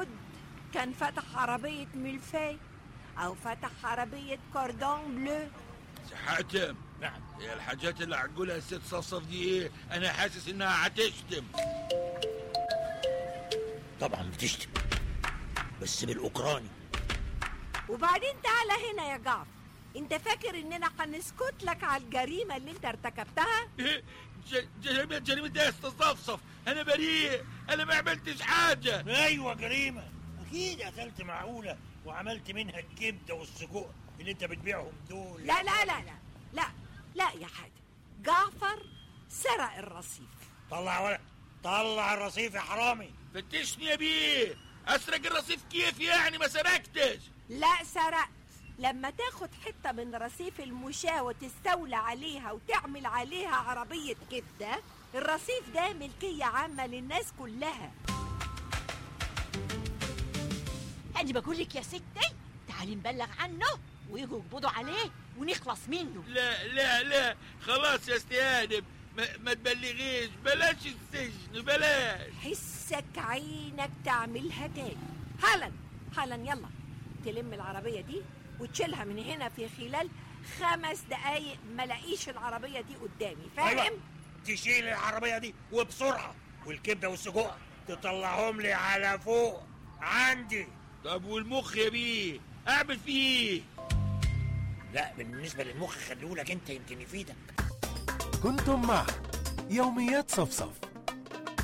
كان فتح عربية ملفاي أو فتح عربية كوردون بلو سي حاتم نعم هي الحاجات اللي هتقولها الست صفصف دي ايه انا حاسس انها هتشتم طبعا بتشتم بس بالاوكراني وبعدين تعالى هنا يا جعفر انت فاكر اننا هنسكت لك على الجريمة اللي انت ارتكبتها إيه؟ ج- جريمة جريمة ده يا ست صفصف انا بريء انا ما عملتش حاجة ايوه جريمه اكيد قتلت معقوله وعملت منها الكبده والسجق اللي انت بتبيعهم دول لا لا لا لا لا لا يا حاجة جعفر سرق الرصيف طلع ولا طلع الرصيف يا حرامي فتشني يا بيه اسرق الرصيف كيف يعني ما سرقتش لا سرقت لما تاخد حتة من رصيف المشاة وتستولى عليها وتعمل عليها عربية كبدة الرصيف ده ملكية عامة للناس كلها أنا بقول لك يا ستي تعالي نبلغ عنه ويجوا يقبضوا عليه ونخلص منه لا لا لا خلاص يا استهانم ما, ما تبلغيش بلاش السجن بلاش حسك عينك تعملها تاني حالا حالا يلا تلم العربية دي وتشيلها من هنا في خلال خمس دقايق ما لاقيش العربية دي قدامي فاهم؟ أيوة. تشيل العربيه دي وبسرعه والكبده والسجق تطلعهم لي على فوق عندي طب والمخ يا بيه اعمل فيه ايه لا بالنسبه للمخ خليهولك انت يمكن يفيدك كنتم مع يوميات صفصف